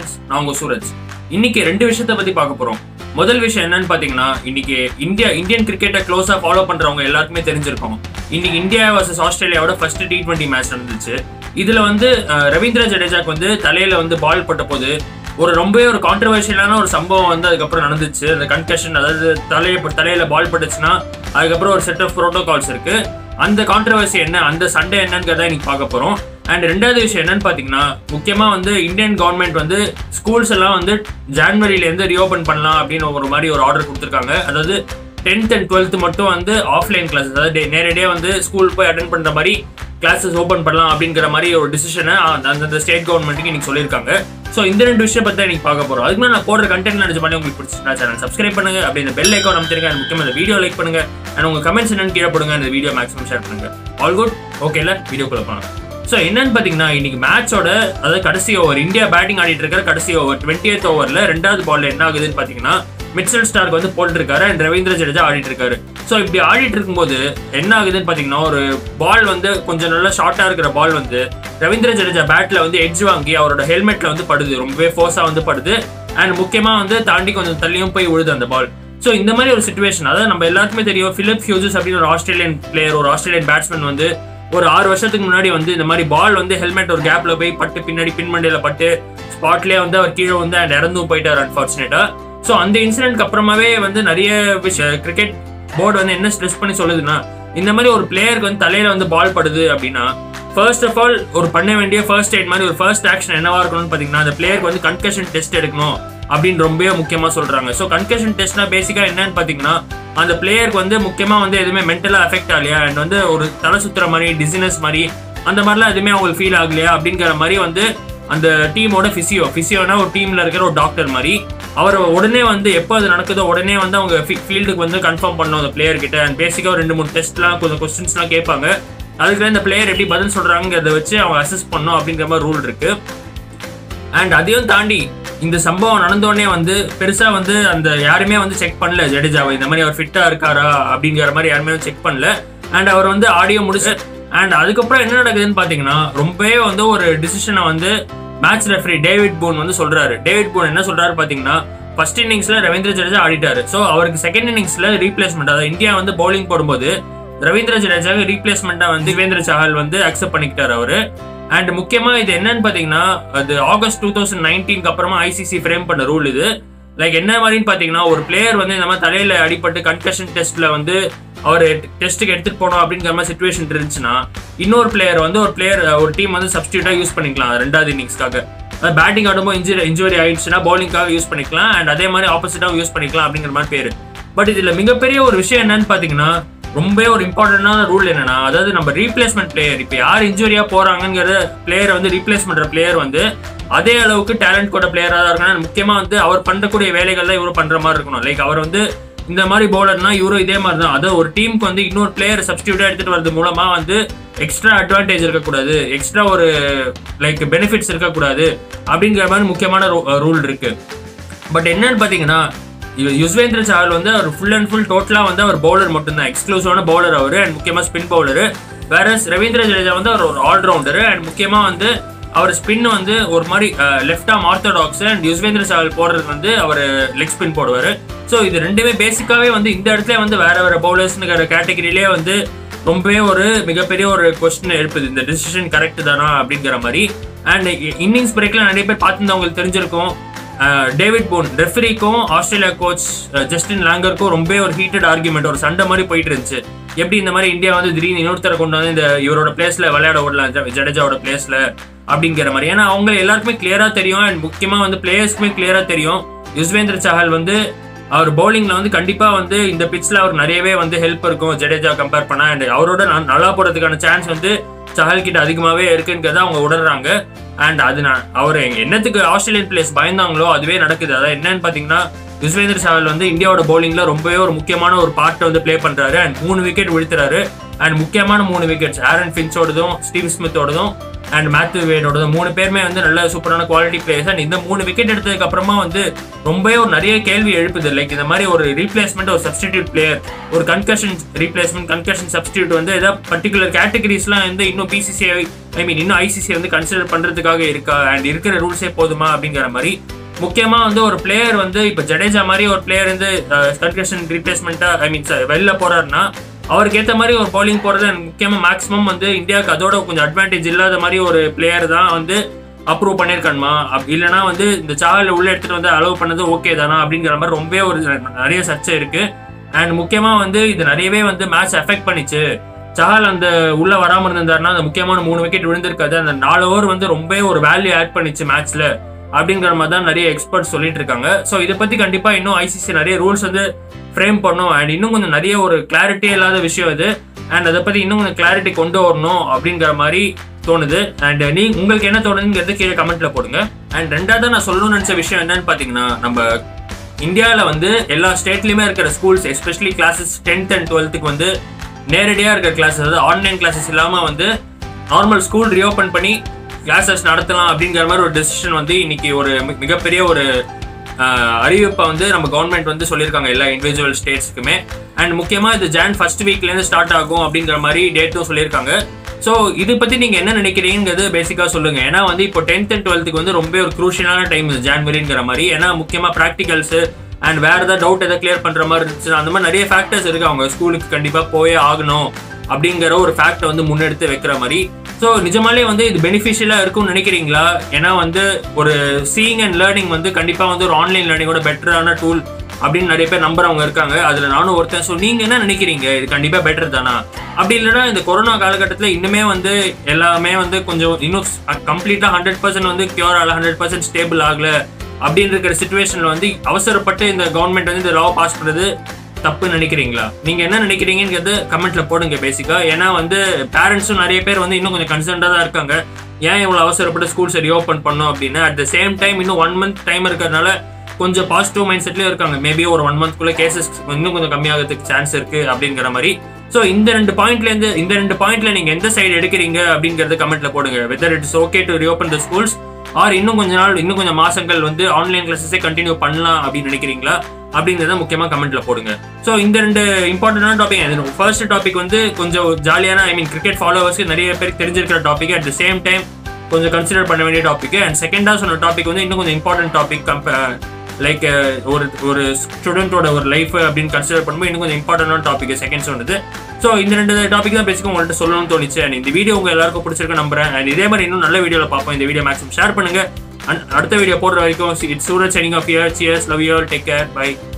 friends நான் உங்க சூரஜ் இன்னைக்கு ரெண்டு விஷயத்த பத்தி பார்க்க போறோம் முதல் விஷயம் என்னன்னு பாத்தீங்கன்னா இன்னைக்கு இந்தியா இந்தியன் கிரிக்கெட்டை க்ளோஸா ஃபாலோ பண்றவங்க எல்லாருக்குமே தெரிஞ்சிருக்கும் இன்னைக்கு இந்தியா வர்சஸ் ஆஸ்திரேலியாவோட ஃபர்ஸ்ட் டி டுவெண்ட்டி மேட்ச் நடந்துச்சு இதுல வந்து அஹ், ரவீந்திர ஜடேஜாக்கு வந்து தலையில வந்து பால் பட்ட போது ஒரு ரொம்பவே ஒரு கான்ட்ரவர்ஷியலான ஒரு சம்பவம் வந்து அதுக்கப்புறம் நடந்துச்சு அந்த கன்கஷன் அதாவது தலையை தலையில பால் பட்டுச்சுன்னா அதுக்கப்புறம் ஒரு செட் ஆஃப் ப்ரோட்டோகால்ஸ் இருக்கு அந்த கான்ட்ரவர்சி என்ன அந்த சண்டே என்னங்கிறத இன்னைக்கு பார்க்க போறோம் அண்ட் ரெண்டாவது விஷயம் என்னன்னு பாத்தீங்கன்னா முக்கியமா வந்து இந்தியன் கவர்மெண்ட் வந்து ஸ்கூல்ஸ் எல்லாம் வந்து ஜான்வரில இருந்து ரீஓபன் பண்ணலாம் அப்படின்னு ஒரு மாதிரி ஒரு ஆர்டர் கொடுத்துருக்காங்க அதாவது டென்த் அண்ட் டுவெல்த் மட்டும் வந்து ஆஃப்லைன் கிளாஸஸ் அதாவது டே- நேரடியாக வந்து ஸ்கூல் போய் அட்டன் பண்ற மாதிரி கிளாஸஸ் ஓப்பன் பண்ணலாம் அப்படிங்கிற மாதிரி ஒரு டிசிஷனை அந்த ஸ்டேட் கவர்மெண்ட்டுக்கு இன்னைக்கு சொல்லியிருக்காங்க ஸோ இந்த ரெண்டு விஷயம் பத்தி இன்னைக்கு பார்க்க போறோம் அதுக்கு மேல நான் போடுற கண்டென்ட் நினைச்ச பண்ணி உங்களுக்கு பிடிச்சிருந்தா சேனல் சப்ஸ்கிரைப் பண்ணுங்க அப்படி இந்த பெல் ஐக்கான் அமைச்சிருங்க and முக்கியமா இந்த வீடியோ லைக் பண்ணுங்க அண்ட் உங்க கமெண்ட்ஸ் என்னன்னு கீழே போடுங்க இந்த வீடியோ மேக்ஸிமம் ஷேர் பண்ணுங்க ஆல் குட் ஓகேல வீடியோக்குள்ள போகலாம் ஸோ என்னன்னு பார்த்தீங்கன்னா இன்னைக்கு மேட்சோட அதாவது கடைசி ஓவர் இந்தியா பேட்டிங் ஆடிட்டு இருக்கிற கடைசி ஓவர் டுவெண்ட்டி ஓவரில் ரெண்டாவது பால்ல என்ன ஆகுதுன்னு பார்த்தீங்கன்னா மிட்சல் ஸ்டார்க் வந்து போட்டுருக்காரு அண்ட் ரவீந்திர ஜடேஜா ஆடிட்டு இருக்காரு ஸோ இப்படி ஆடிட்டு இருக்கும்போது என்ன ஆகுதுன்னு பார்த்தீங்கன்னா ஒரு பால் வந்து கொஞ்சம் நல்லா ஷார்ட்டாக இருக்கிற பால் வந்து ரவீந்திர ஜடேஜா பேட்ல வந்து எட்ஜ் வாங்கி அவரோட ஹெல்மெட்ல வந்து படுது ரொம்பவே ஃபோர்ஸாக வந்து படுது அண்ட் முக்கியமாக வந்து தாண்டி கொஞ்சம் தள்ளியும் போய் விழுது அந்த பால் ஸோ இந்த மாதிரி ஒரு சுச்சுவேஷன் அதாவது நம்ம எல்லாருக்குமே தெரியும் பிலிப் ஹியூஜஸ் அப்படின்னு ஒரு ஆஸ்திரேலியன் பிளேயர் ஒரு ஆஸ்திரேலியன் பேட்ஸ்மேன் வந்து ஒரு ஆறு வருஷத்துக்கு முன்னாடி வந்து இந்த மாதிரி பால் வந்து ஹெல்மெட் ஒரு கேப்ல போய் பட்டு பின்னாடி பின்மண்டையில பட்டு ஸ்பாட்லயே வந்து அவர் கீழே வந்து அண்ட் இறந்தும் போயிட்டார் அன்பார்ச்சுனேட்டா ஸோ அந்த இன்சிடென்ட்க்கு அப்புறமாவே வந்து நிறைய விஷயம் கிரிக்கெட் போர்டு வந்து என்ன ஸ்ட்ரெஸ் பண்ணி சொல்லுதுன்னா இந்த மாதிரி ஒரு பிளேயருக்கு வந்து தலையில வந்து பால் படுது அப்படின்னா ஃபர்ஸ்ட் ஆஃப் ஆல் ஒரு பண்ண வேண்டிய ஃபர்ஸ்ட் எய்ட் மாதிரி ஒரு ஃபர்ஸ்ட் ஆக்ஷன் என்னவா இருக்கணும்னு பார்த்தீங்கன்னா அந்த பிளேயருக்கு வந்து கன்கஷன் டெஸ்ட் எடுக்கணும் அப்படின்னு ரொம்பவே முக்கியமா சொல்றாங்க ஸோ கன்கஷன் டெஸ்ட்னா பேசிக்கா என்னன்னு பார்த்தீங்கன்னா அந்த பிளேயருக்கு வந்து முக்கியமா வந்து எதுவுமே மென்டலா அஃபெக்ட் ஆகலையா அண்ட் வந்து ஒரு தலை சுத்துற மாதிரி டிசினஸ் மாதிரி அந்த மாதிரிலாம் எதுவுமே அவங்களுக்கு ஃபீல் ஆகலையா அப்படிங்கிற மாதிரி வந்து அந்த டீமோட ஃபிசியோ ஃபிசியோனா ஒரு டீம்ல இருக்கிற ஒரு டாக்டர் மாதிரி அவர் உடனே வந்து எப்போ அது நடக்குதோ உடனே வந்து அவங்க ஃபீல்டுக்கு வந்து கன்ஃபார்ம் பண்ணணும் அந்த பிளேயர் கிட்ட அண்ட் பேசிக்காக ஒரு ரெண்டு மூணு டெஸ்ட்லாம் கொஞ்சம் கொஸ்டின்ஸ்லாம் கேட்பாங்க அதுக்கு இந்த பிளேயர் எப்படி பதில் சொல்றாங்கிறத வச்சு அவங்க அசஸ் பண்ணணும் அப்படிங்கிற மாதிரி ரூல் இருக்கு அண்ட் அதையும் தாண்டி இந்த சம்பவம் நடந்தோடனே வந்து பெருசா வந்து அந்த யாருமே வந்து செக் பண்ணல ஜடேஜாவை இந்த மாதிரி அவர் ஃபிட்டா இருக்காரா அப்படிங்கிற மாதிரி யாருமே செக் பண்ணல அண்ட் அவர் வந்து ஆடியோ முடிச்சு அண்ட் அதுக்கப்புறம் என்ன நடக்குதுன்னு பாத்தீங்கன்னா ரொம்பவே வந்து ஒரு டிசிஷனை வந்து மேட்ச் ரெஃபரி டேவிட் பூன் வந்து சொல்றாரு டேவிட் பூன் என்ன சொல்றாரு பாத்தீங்கன்னா ஃபர்ஸ்ட் இன்னிங்ஸ்ல ரவீந்திர ஜடேஜா ஆடிட்டாரு ஸோ அவருக்கு செகண்ட் இன்னிங்ஸ்ல ரீப்ளேஸ்மெண்ட் அதாவது இந்தியா வந்து பவுலிங் போடும்போது ரவீந்திர ஜடேஜாவுக்கு ரீப்ளேஸ்மெண்ட்டா வந்து தேவேந்திர சஹால் வந்து அக்செப்ட் பண்ணிக்கிட்டாரு அவரு அண்ட் முக்கியமா இது என்னன்னு பாத்தீங்கன்னா அது ஆகஸ்ட் டூ தௌசண்ட் நைன்டீன்க்கு அப்புறமா ஐசிசி ஃப்ரேம் பண்ண ரூல் இது லைக் என்ன மாதிரின்னு பாத்தீங்கன்னா ஒரு பிளேயர் வந்து இந்த மாதிரி தலையில அடிபட்டு கன்கஷன் டெஸ்ட்ல வந்து அவர் டெஸ்ட்டுக்கு எடுத்துட்டு போனோம் அப்படிங்கிற மாதிரி சுச்சுவேஷன் இருந்துச்சுன்னா இன்னொரு பிளேயர் வந்து ஒரு பிளேயர் ஒரு டீம் வந்து சப்ஸ்டியூட்டா யூஸ் பண்ணிக்கலாம் ரெண்டாவது இன்னிங்ஸ்க்காக பேட்டிங் ஆடும்போது இன்ஜுரி இன்ஜுரி ஆயிடுச்சுன்னா பவுலிங்காக யூஸ் பண்ணிக்கலாம் அண்ட் அதே மாதிரி ஆப்போசிட்டாக யூஸ் பண்ணிக்கலாம் அப்படிங்கிற மாதிரி பேரு பட் இதுல மிகப்பெரிய ஒரு விஷயம் என்னன்னு பாத்தீங்கன்னா ரொம்ப ஒரு இம்பார்ட்டன்டான ரூல் என்னன்னா அதாவது நம்ம ரீப்ளேஸ்மெண்ட் பிளேயர் இப்போ யார் இன்ஜுரியா போறாங்கிற பிளேயரை வந்து ரீப்ளேஸ் பண்ற பிளேயர் வந்து அதே அளவுக்கு டேலண்ட் கூட பிளேயரா தான் இருக்கணும் முக்கியமா வந்து அவர் பண்ணக்கூடிய வேலைகள் தான் இவரும் பண்ற மாதிரி இருக்கணும் லைக் அவர் வந்து இந்த மாதிரி பவுலர்னா இவரும் இதே மாதிரி தான் அதாவது ஒரு டீமுக்கு வந்து இன்னொரு பிளேயர் சப்ஸ்டியூட்டா எடுத்துட்டு வரது மூலமா வந்து எக்ஸ்ட்ரா அட்வான்டேஜ் இருக்கக்கூடாது எக்ஸ்ட்ரா ஒரு லைக் பெனிஃபிட்ஸ் இருக்கக்கூடாது அப்படிங்கிற மாதிரி முக்கியமான ரூல் இருக்கு பட் என்னன்னு பாத்தீங்கன்னா இவர் யுஸ்வேந்திர சாஹல் வந்து அவர் ஃபுல் அண்ட் ஃபுல் டோட்டலா வந்து அவர் பவுலர் மட்டும்தான் எக்ஸ்க்ளூசிவான பவுலர் அவர் அண்ட் முக்கியமா ஸ்பின் பவுலர் வேற ரவீந்திர ஜடேஜா வந்து அவர் ஒரு ஆல்ரவுண்டர் அண்ட் முக்கியமா வந்து அவர் ஸ்பின் வந்து ஒரு மாதிரி left arm orthodox and Yuzvendra Chahal போடுறது வந்து அவர் லெக் ஸ்பின் போடுவார் ஸோ இது ரெண்டுமே பேசிக்காவே வந்து இந்த இடத்துல வந்து வேற வேற பவுலர்ஸ்ங்கிற கேட்டகரியிலே வந்து ரொம்பவே ஒரு மிகப்பெரிய ஒரு கொஸ்டின் எழுப்புது இந்த டிசிஷன் கரெக்ட் தானா அப்படிங்கிற மாதிரி அண்ட் இன்னிங்ஸ் பிரேக்ல நிறைய பேர் பார்த்துருந்தவங்களுக்கு தெரிஞ்சிருக்கும் அஹ் டேவிட் போன் ரெஃபரிக்கும் ஆஸ்திரேலியா கோச் ஜஸ்டின் லாங்கருக்கும் ரொம்ப ஒரு ஹீட்டட் ஆர்குமெண்ட் ஒரு சண்டை மாதிரி போயிட்டு இருந்துச்சு எப்படி இந்த மாதிரி இந்தியா வந்து திடீர்னு இன்னொருத்தரை கொண்டு வந்து இந்த இவரோட பிளேஸ்ல விளையாட விடலாம் ஜ- ஜடேஜாவோட பிளேஸ்ல அப்படிங்கிற மாதிரி ஏன்னா அவங்க எல்லாருக்குமே கிளியரா தெரியும் அண்ட் முக்கியமா வந்து பிளேயர்ஸ்க்குமே கிளியரா தெரியும் யுஸ்வேந்திர சஹல் வந்து அவர் பவுலிங்ல வந்து கண்டிப்பா வந்து இந்த பிட்ச்ல அவர் நிறையவே வந்து ஹெல்ப் இருக்கும் ஜடேஜா கம்பேர் பண்ணா அண்ட் அவரோட ந- நல்லா போறதுக்கான சான்ஸ் வந்து சஹல் கிட்ட அதிகமாவே இருக்குங்கிறத அவங்க உணர்றாங்க அண்ட் அது நான் அவர் என்னத்துக்கு ஆஸ்திரேலியன் பிளேஸ் பயந்தாங்களோ அதுவே நடக்குது அதாவது என்னன்னு பாத்தீங்கன்னா யுஸ்வேந்தர் சஹல் வந்து இந்தியாவோட பவுலிங்ல ரொம்பவே ஒரு முக்கியமான ஒரு பார்ட்டை வந்து ப்ளே பண்றாரு அண்ட் மூணு விக்கெட் விழுத்துறாரு அண்ட் முக்கியமான மூணு விக்கெட்ஸ் ஆரன் ஃபின்ச்சோடதும் ஸ்டீவ் ஸ்மித்தோடதும் அண்ட் மேத்யூ வேடோட மூணு பேருமே வந்து நல்ல சூப்பரான குவாலிட்டி பிளேயர்ஸ் அண்ட் இந்த மூணு விக்கெட் எடுத்ததுக்கு அப்புறமா வந்து ரொம்பவே ஒரு நிறைய கேள்வி எழுப்புது லைக் இந்த மாதிரி ஒரு ரீப்ளேஸ்மெண்ட் ஒரு சப்ஸ்டிடியூட் பிளேயர் ஒரு கன்கஷன் ரீப்ளேஸ்மெண்ட் கன்கஷன் சப்ஸ்டியூட் வந்து ஏதாவது பர்டிகுலர் கேட்டகரிஸ்லாம் வந்து இன்னும் பிசிசிஐ ஐ மீன் இன்னும் ஐசிசி வந்து கன்சிடர் பண்றதுக்காக இருக்கா அண்ட் இருக்கிற ரூல்ஸே போதுமா அப்படிங்கிற மாதிரி முக்கியமா வந்து ஒரு பிளேயர் வந்து இப்போ ஜடேஜா மாதிரி ஒரு பிளேயர் வந்து கன்கஷன் ரீப்ளேஸ்மெண்ட்டா ஐ மீன் வெளில போறாருன்னா அவருக்கு ஏற்ற மாதிரி ஒரு பவுலிங் போடுறது எனக்கு முக்கியமாக மேக்ஸிமம் வந்து இந்தியாவுக்கு அதோட கொஞ்சம் அட்வான்டேஜ் இல்லாத மாதிரி ஒரு பிளேயர் தான் வந்து அப்ரூவ் பண்ணியிருக்கணுமா அப் இல்லைனா வந்து இந்த சாவலில் உள்ள எடுத்துட்டு வந்து அலோவ் பண்ணது ஓகே தானா அப்படிங்கிற மாதிரி ரொம்பவே ஒரு நிறைய சர்ச்சை இருக்கு அண்ட் முக்கியமாக வந்து இது நிறையவே வந்து மேட்ச் எஃபெக்ட் பண்ணிச்சு சஹால் அந்த உள்ள வராம இருந்திருந்தாருன்னா அந்த முக்கியமான மூணு விக்கெட் விழுந்திருக்காது அந்த நாலு ஓவர் வந்து ரொம்பவே ஒரு வேல்யூ ஆட் பண்ணிச்சு மேட்ச்ல அப்படிங்கிற மாதிரி தான் நிறைய எக்ஸ்பர்ட் சொல்லிட்டு இருக்காங்க ஸோ இதை பத்தி கண்டிப்பா இன்னும் ஐசிசி நிறைய ரூல்ஸ் வந்து ஃப்ரேம் பண்ணும் அண்ட் இன்னும் கொஞ்சம் நிறைய ஒரு கிளாரிட்டி இல்லாத விஷயம் இது அண்ட் அதை பத்தி இன்னும் கொஞ்சம் கிளாரிட்டி கொண்டு வரணும் அப்படிங்கிற மாதிரி தோணுது அண்ட் நீ உங்களுக்கு என்ன தோணுதுங்கிறது கீழே கமெண்ட்ல போடுங்க அண்ட் ரெண்டாவது நான் சொல்லணும்னு நினைச்ச விஷயம் என்னன்னு பாத்தீங்கன்னா நம்ம இந்தியாவில் வந்து எல்லா ஸ்டேட்லையுமே இருக்கிற schools especially classes tenth and டுவெல்த்துக்கு வந்து நேரடியாக இருக்கிற கிளாஸஸ் அதாவது ஆன்லைன் கிளாஸஸ் இல்லாமல் வந்து நார்மல் ஸ்கூல் ரீஓப்பன் பண்ணி கிளாஸஸ் நடத்தலாம் அப்படிங்கிற மாதிரி ஒரு டெசிஷன் வந்து இன்னைக்கு ஒரு மி- மிகப்பெரிய ஒரு ஆஹ், அறிவிப்பை வந்து நம்ம கவர்மெண்ட் வந்து சொல்லியிருக்காங்க எல்லா இண்டிவிஜுவல் ஸ்டேட்ஸ்க்குமே அண்ட் முக்கியமாக இது ஜான் ஃபர்ஸ்ட் வீக்லேருந்து ஸ்டார்ட் ஆகும் அப்படிங்கிற மாதிரி டேட்டும் சொல்லியிருக்காங்க ஸோ இது பற்றி நீங்கள் என்ன நினைக்கிறீங்கிறது பேசிக்காக சொல்லுங்கள் ஏன்னா வந்து இப்போ டென்த் அண்ட் டுவெல்த்துக்கு வந்து ரொம்ப ஒரு குரூஷியலான டைம் இது ஜான்வரிங்கிற மாதிரி ஏன்னா முக்கியமாக ப்ராக்டிகல்ஸு அண்ட் வேறு ஏதாவது டவுட் எதாவது கிளியர் பண்ணுற மாதிரி இருந்துச்சு அந்த மாதிரி நிறைய ஃபேக்டர்ஸ் இருக்குது அவங்க ஸ்கூலுக்கு கண்டிப்பாக போயே ஆகணும் அப்படிங்கிற ஒரு ஃபேக்டை வந்து முன்னெடுத்து வைக்கிற மாதிரி ஸோ நிஜமாலே வந்து இது பெனிஃபிஷியலாக இருக்கும்னு நினைக்கிறீங்களா ஏன்னா வந்து ஒரு சீயிங் அண்ட் லேர்னிங் வந்து கண்டிப்பாக வந்து ஒரு ஆன்லைன் லேர்னிங்கோட பெட்டரான டூல் அப்படின்னு நிறைய பேர் நம்புறவங்க இருக்காங்க அதில் நானும் ஒருத்தன் ஸோ நீங்கள் என்ன நினைக்கிறீங்க இது கண்டிப்பாக பெட்டர் தானா அப்படி இல்லைன்னா இந்த கொரோனா காலகட்டத்தில் இன்னுமே வந்து எல்லாமே வந்து கொஞ்சம் இன்னும் கம்ப்ளீட்டாக ஹண்ட்ரட் பர்சன்ட் வந்து கியூர் ஆகல ஹண்ட்ரட் பர்சன்ட் ஸ்டேபிள் ஆகல அப்படின்னு இருக்கிற சுச்சுவேஷனில் வந்து அவசரப்பட்டு இந்த கவர்மெண்ட் வந்து இந்த லா பாஸ் பண்ணுறது தப்பு நினைக்கிறீங்களா நீங்க என்ன நினைக்கிறீங்கிறது கமெண்ட்ல போடுங்க பேசிக்கா ஏன்னா வந்து பேரண்ட்ஸும் நிறைய பேர் வந்து இன்னும் கொஞ்சம் கன்சர்ன்டா தான் இருக்காங்க ஏன் இவ்வளவு அவசரப்பட்டு ஸ்கூல்ஸை ரீஓப்பன் பண்ணோம் அப்படின்னு அட் த சேம் டைம் இன்னும் ஒன் மந்த் டைம் இருக்கிறதுனால கொஞ்சம் பாசிட்டிவ் மைண்ட் செட்லயும் இருக்காங்க மேபி ஒரு ஒன் மந்த்க்குள்ள கேசஸ் இன்னும் கொஞ்சம் கம்மியாகிறதுக்கு சான்ஸ் இருக்கு அப்படிங்கிற மாதிரி ஸோ இந்த ரெண்டு பாயிண்ட்ல இருந்து இந்த ரெண்டு பாயிண்ட்ல நீங்க எந்த சைடு எடுக்கிறீங்க அப்படிங்கறது கமெண்ட்ல போடுங்க whether it's okay to reopen the schools or இன்னும் கொஞ்ச நாள் இன்னும் கொஞ்சம் மாசங்கள் வந்து ஆன்லைன் கிளாஸஸே கண்டினியூ பண்ணலாம் அப்படின்னு நினைக்கிறீங்களா அப்படிங்கிறத முக்கியமாக கமெண்ட்ல போடுங்க ஸோ இந்த ரெண்டு இம்பார்ட்டன்டான டாபிக் ஃபர்ஸ்ட் டாபிக் வந்து கொஞ்சம் ஜாலியான ஐ மீன் கிரிக்கெட் ஃபாலோவர்ஸ்க்கு நிறைய பேருக்கு தெரிஞ்சிருக்கிற topic at the same time கொஞ்சம் கன்சிடர் பண்ண வேண்டிய டாபிக் அண்ட் செகண்டாக சொன்ன டாபிக் வந்து இன்னும் கொஞ்சம் இம்பார்ட்டன்ட் டாபிக் கம்ப லைக் ஒரு ஒரு ஸ்டூடெண்ட்டோட ஒரு லைஃப் அப்படின்னு கன்சிடர் பண்ணும்போது இன்னும் கொஞ்சம் இம்பார்ட்டன்டான டாபிக் செகண்ட் சொன்னது ஸோ இந்த ரெண்டு டாபிக் தான் பேசிக்க உங்கள்கிட்ட சொல்லணும்னு தோணுச்சு அண்ட் இந்த வீடியோ உங்க எல்லாருக்கும் பிடிச்சிருக்கு நம்புறேன் அண்ட் இதே மாதிரி இன்னும் நல்ல வீடியோவில் பார்ப்போம் இந்த வீடியோ மேக்ஸிமம் ஷேர் பண்ணுங்க அண்ட் அடுத்த வீடியோ போடுற வரைக்கும் it's Suraj signing off here cheers love you take care by